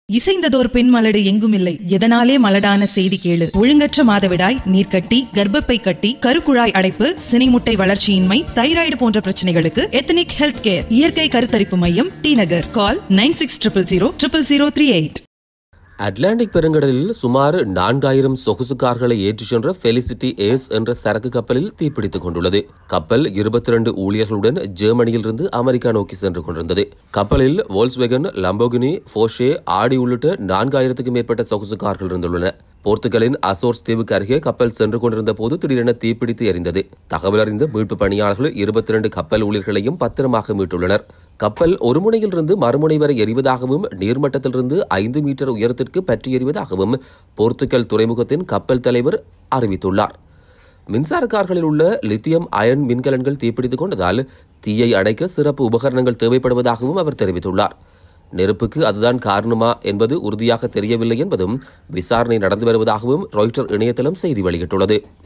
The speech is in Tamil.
இசைந்ததோர் பெண் மலடு எங்கும் இல்லை எதனாலே மலடான செய்தி கேளு ஒழுங்கற்ற மாதவிடாய் நீர்க்கட்டி கர்ப்பப்பை கட்டி கருக்குழாய் அடைப்பு சினைமுட்டை வளர்ச்சியின்மை தைராய்டு போன்ற பிரச்சனைகளுக்கு எத்தனிக் ஹெல்த் கேர் இயற்கை கருத்தரிப்பு மையம் T Nagar call nine six triple zero triple zero three eight Atlantic பெருங்கடலில் சுமார் நான்காயிரம் சொகுசு கார்களை ஏற்றிச் சென்ற ஃபெலிசிட்டி ஏஸ் என்ற சரக்கு கப்பலில் தீப்பிடித்துக் கொண்டுள்ளது கப்பல் இருபத்தி ரெண்டு ஊழியர்களுடன் ஜெர்மனியிலிருந்து அமெரிக்கா நோக்கி சென்று கொண்டிருந்தது கப்பலில் வோல்ஸ்வேகன் லம்போகினி ஃபோஷே ஆடி உள்ளிட்ட நான்காயிரத்துக்கும் மேற்பட்ட சொகுசு கார்கள் இருந்துள்ளன போர்த்துகலின் அசோர்ஸ் தீவுக்கு அருகே கப்பல் சென்று கொண்டிருந்த போது திடீரென தீப்பிடித்து எரிந்தது தகவல் அறிந்த மீட்பு பணியாளர்கள் இருபத்தி இரண்டு கப்பல் ஊழியர்களையும் பத்திரமாக மீட்டுள்ளனர் கப்பல் ஒரு முனையிலிருந்து மறுமுனை வரை எரிவதாகவும் நீர்மட்டத்திலிருந்து ஐந்து மீட்டர் உயரத்திற்கு பற்றி எறிவதாகவும் போர்த்துகல் துறைமுகத்தின் கப்பல் தலைவர் அறிவித்துள்ளார் மின்சார கார்களில் உள்ள லித்தியம் அயன் மின்கலன்கள் தீப்பிடித்துக் கொண்டதால் தீயை அணைக்க சிறப்பு உபகரணங்கள் தேவைப்படுவதாகவும் அவர் தெரிவித்துள்ளார் நெருப்புக்கு அதுதான் காரணமா என்பது உறுதியாக தெரியவில்லை என்பதும் விசாரணை நடந்து வருவதாகவும் ராய்ட்டர் இணையதளம் செய்தி வெளியிட்டுள்ளது